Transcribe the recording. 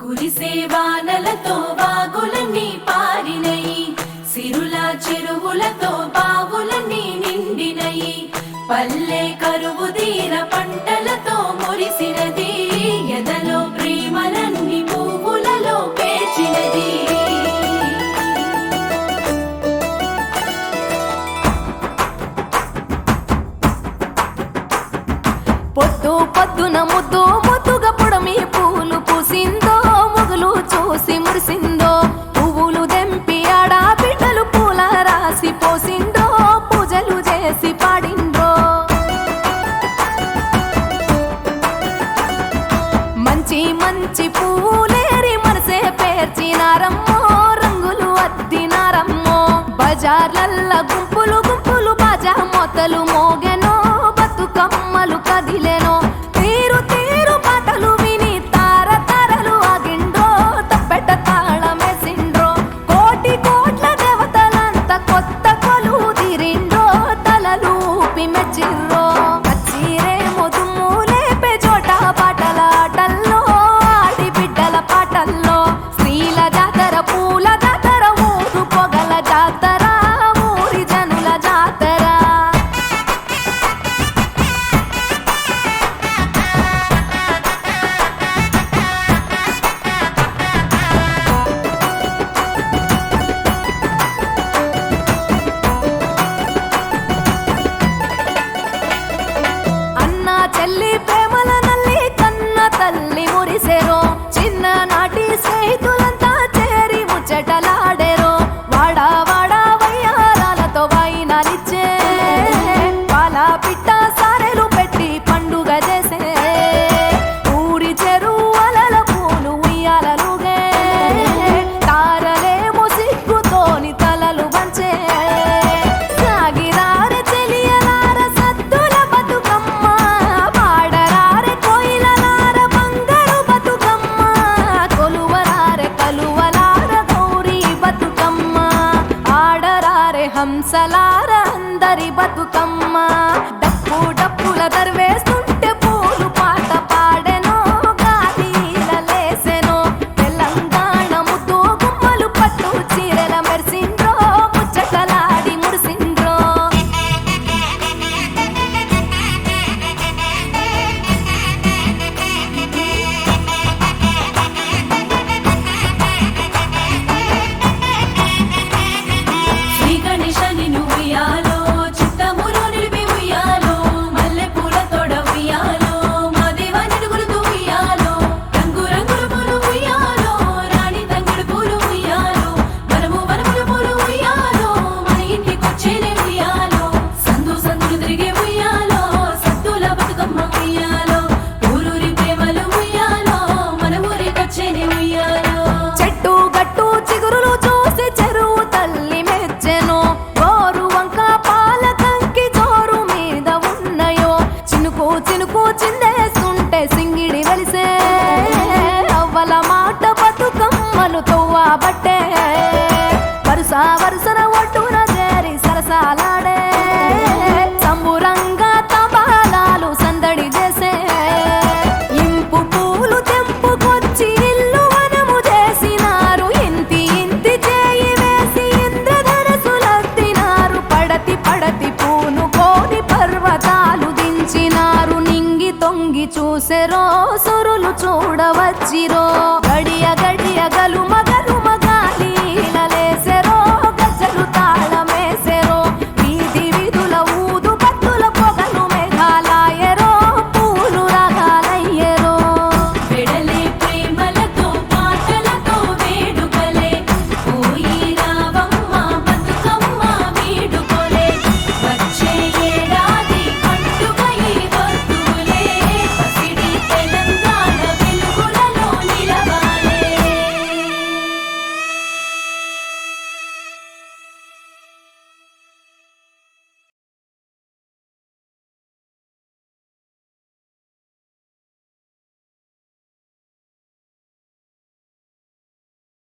కురిసే వానలతో వాగులన్నీ పారినయి సిరుల చెరువులతో బావులన్నీ నిండినయి పల్లె కరువు తీర పంటలతో మురిసినది ఎదలో ప్రేమలన్నీ పువ్వులలో పేర్చినది పొద్దు పొద్దున ముద్దు ముద్దుగా పొడమి పూలు పూసిందో మొగులు చూసి మురిసిందో పువ్వులు దెంపి ఆడ బిడ్డలు పూల రాసి పోసిందో పూజలు చేసి పాడిండ్రో మంచి మంచి పూలేరి మనసే పేర్చినారమ్మో రంగులు అద్దినారమ్మో బజార్లల్ల గుంపులు గుంపులు బాజా మొతలు మోగెనో బతుకమ్మలు కదిలెనో తీరు తీరు పాటలు విని తార తారలు ఆగిండ్రో తప్పెట తాళమేసిండ్రో కోటి కోట్ల దేవతలంత కొత్త కొలువు తీరిండ్రో తలలు ఊపి మెచ్చిర్రో కచ్చిరేమో దుమ్ము లేపే చోట పాటల ఆటల్లో ఆడి బిడ్డల పాటల్లో స్త్రీల జాతర పూల జాతర ఊరు పొగల జాతర ఊరి జనుల జాతర అన్న చెల్లి ప్రేమల నల్లి కన్న తల్లి మురిసెరో చిన్ననాటి స్నేహితులంతా చేరి ముచ్చటలాడెరో వాడా వాడా వయ్యారాలతో వైనాలిచ్చే పాల పిట్ట సారెలు పెట్టి పండుగ చేసే ఊరి చెరువలల పూలు ఉయ్యాలలుగే తారలేమో సిగ్గుతోని తలలు వంచే సాగిరారె చెలియలార సద్దుల బతుకమ్మ పాడరారె కోయిలలార బంగారు బతుకమ్మ కొలువరారె కలువలార గౌరీ బతుకమ్మ ఆడరారె హంసలార అందరి బతుకమ్మ డప్పు డప్పుల దర్వేస్తుంటే పూలు పాట పాడెనో గాలిలలేసెనో తెలంగాణ ముద్దు గుమ్మలు పట్టు చీరల మెరిసిండ్రో ముచ్చటలాడి మురిసిండ్రో శ్రీ గణేశని ఉయ్యాలో చిత్తములు నిలిపి ఉయ్యాలో మల్లె పూల తోడ ఉయ్యాలో మా దేవా నిడుగులుతూ ఉయ్యాలో రంగు రంగుల పూలు ఉయ్యాలో రాణి తంగుడు పూలు ఉయ్యాలో వనము వనముల పూలు ఉయ్యాలో మన ఇంటికొచ్చేనే ఉయ్యాలో సందు సందులు తిరిగే ఉయ్యాలో సత్తుల బతుకమ్మ ఉయ్యాలో ఊరూరి ప్రేమలు ఉయ్యాలో మన ఊరికొచ్చేనే ఉయ్యాలో చెట్టు గట్టు చిగురులు చూసి చెరువు తల్లి మెచ్చెను గోరు వంక పాల కంకి జోరు మీద ఉన్నయో చినుకు చినుకు చిందేస్తుంటే సింగిడి వెలిసే అవ్వల మాట బతుకమ్మలు తవ్వబట్టే వరుస వరుసన ఒడ్డున చేరి సరసాలాడే సంబురంగా తబాలాలు సందడి చేసే ఇంపు పూలు తెంపుకొచ్చి ఇల్లు వనము చేసినారు ఇంతి ఇంతి చేయి వేసి ఇంద్రధనసులద్దినారు పడతి పడతి పూను కోని పర్వతాలు దించినారు నింగి తొంగి చూసెరో సురులు చూడవచ్చిరో గడియ గడియ గలుమ